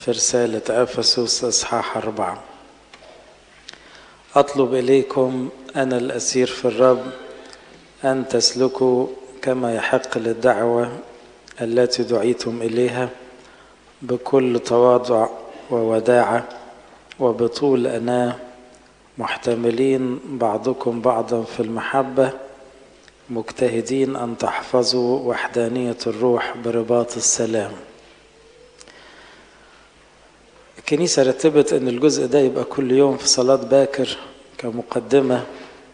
في رسالة أفسس إصحاح أربعة أطلب إليكم أنا الأسير في الرب أن تسلكوا كما يحق للدعوة التي دعيتم إليها بكل تواضع ووداعة وبطول أناه محتملين بعضكم بعضا في المحبة مجتهدين أن تحفظوا وحدانية الروح برباط السلام الكنيسة رتبت أن الجزء ده يبقى كل يوم في صلاة باكر كمقدمة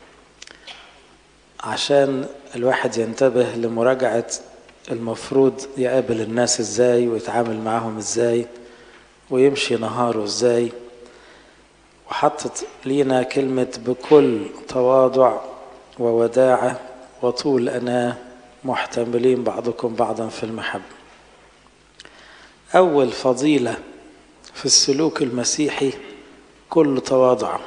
عشان الواحد ينتبه لمراجعة المفروض يقابل الناس ازاي ويتعامل معاهم ازاي ويمشي نهاره ازاي وحطت لينا كلمة بكل تواضع ووداعة وطول أنا محتملين بعضكم بعضا في المحبة أول فضيلة في السلوك المسيحي كل تواضع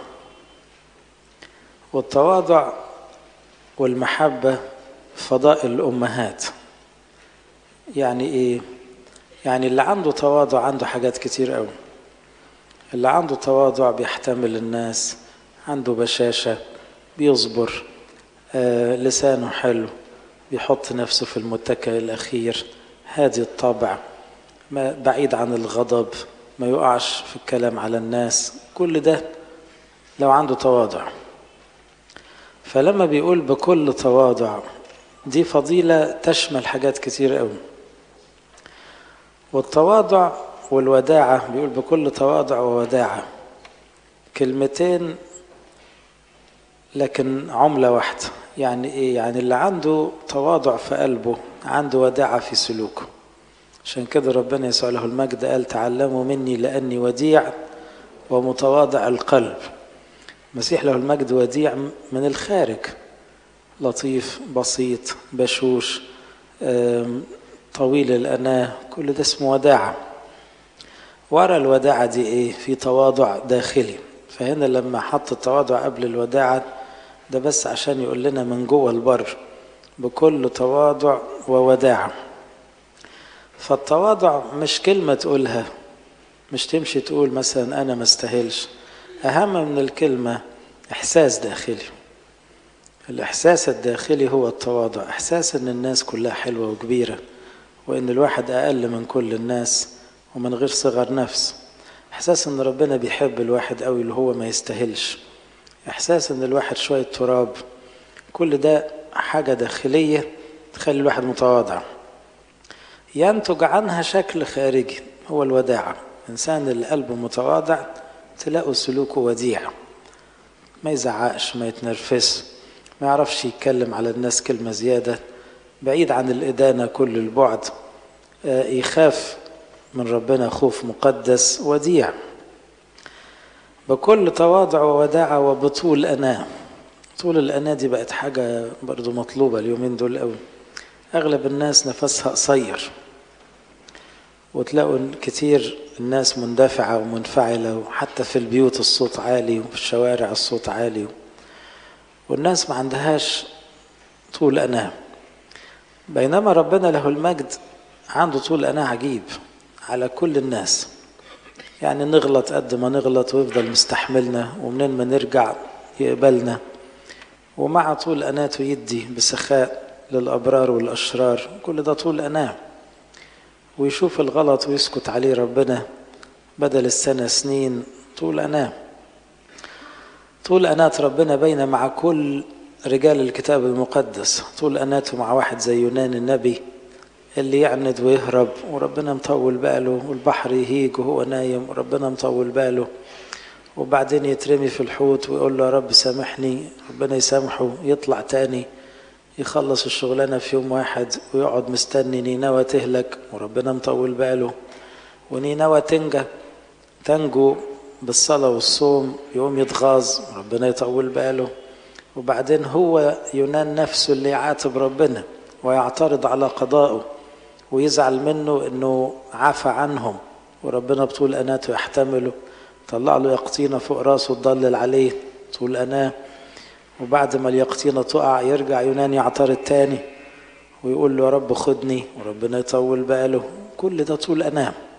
والتواضع والمحبة فضائل الأمهات يعني إيه؟ يعني اللي عنده تواضع عنده حاجات كتير قوي اللي عنده تواضع بيحتمل الناس عنده بشاشة بيصبر آه لسانه حلو بيحط نفسه في المتكئ الأخير هادي الطبع ما بعيد عن الغضب ما يقعش في الكلام على الناس كل ده لو عنده تواضع فلما بيقول بكل تواضع دي فضيلة تشمل حاجات كتير قوي والتواضع والوداعة بيقول بكل تواضع ووداعة كلمتين لكن عملة واحدة يعني ايه يعني اللي عنده تواضع في قلبه عنده وداعة في سلوكه عشان كده ربنا يسوع له المجد قال تعلموا مني لأني وديع ومتواضع القلب المسيح له المجد وديع من الخارج لطيف بسيط بشوش طويل الأناة كل ده اسمه وداعة ورا الوداعة دي ايه في تواضع داخلي فهنا لما حط التواضع قبل الوداعة ده بس عشان يقول لنا من جوه البر بكل تواضع ووداعة فالتواضع مش كلمة تقولها مش تمشي تقول مثلا أنا ما استاهلش أهم من الكلمة إحساس داخلي الإحساس الداخلي هو التواضع إحساس إن الناس كلها حلوة وكبيرة وإن الواحد أقل من كل الناس ومن غير صغر نفس إحساس إن ربنا بيحب الواحد قوي اللي هو ما يستاهلش إحساس إن الواحد شوية تراب كل ده حاجة داخلية تخلي الواحد متواضع ينتج عنها شكل خارجي هو الوداعة إنسان اللي قلبه متواضع تلاقوا سلوكه وديع ما يزعقش ما يتنرفز ما يعرفش يتكلم على الناس كلمة زيادة بعيد عن الإدانة كل البعد يخاف من ربنا خوف مقدس وديع بكل تواضع ووداعة وبطول أناه طول الأناة دي بقت حاجة برضو مطلوبة اليومين دول قوي أغلب الناس نفسها قصير وتلاقوا كتير الناس مندفعة ومنفعلة وحتى في البيوت الصوت عالي وفي الشوارع الصوت عالي والناس ما عندهاش طول أناه بينما ربنا له المجد عنده طول أناه عجيب على كل الناس يعني نغلط قد ما نغلط ويفضل مستحملنا ومنين ما نرجع يقبلنا ومع طول أناته يدي بسخاء للأبرار والأشرار كل ده طول أناه ويشوف الغلط ويسكت عليه ربنا بدل السنة سنين طول أناه طول أناة ربنا بين مع كل رجال الكتاب المقدس طول أناته مع واحد زي يونان النبي اللي يعند ويهرب وربنا مطول باله والبحر يهيج وهو نايم وربنا مطول باله وبعدين يترمي في الحوت ويقول له يا رب سامحني ربنا يسامحه يطلع تاني يخلص الشغلانة في يوم واحد ويقعد مستني نينوى تهلك وربنا مطول باله ونينوى تنجى تنجو بالصلاة والصوم يقوم يتغاظ وربنا يطول باله وبعدين هو يونان نفسه اللي يعاتب ربنا ويعترض على قضائه ويزعل منه انه عفى عنهم وربنا بطول اناته يحتمله طلع له يقطينه فوق راسه تضلل عليه طول اناه وبعد ما اليقطينة تقع يرجع يونان يعترض تاني ويقول له يا رب خدني وربنا يطول باله كل ده طول أنام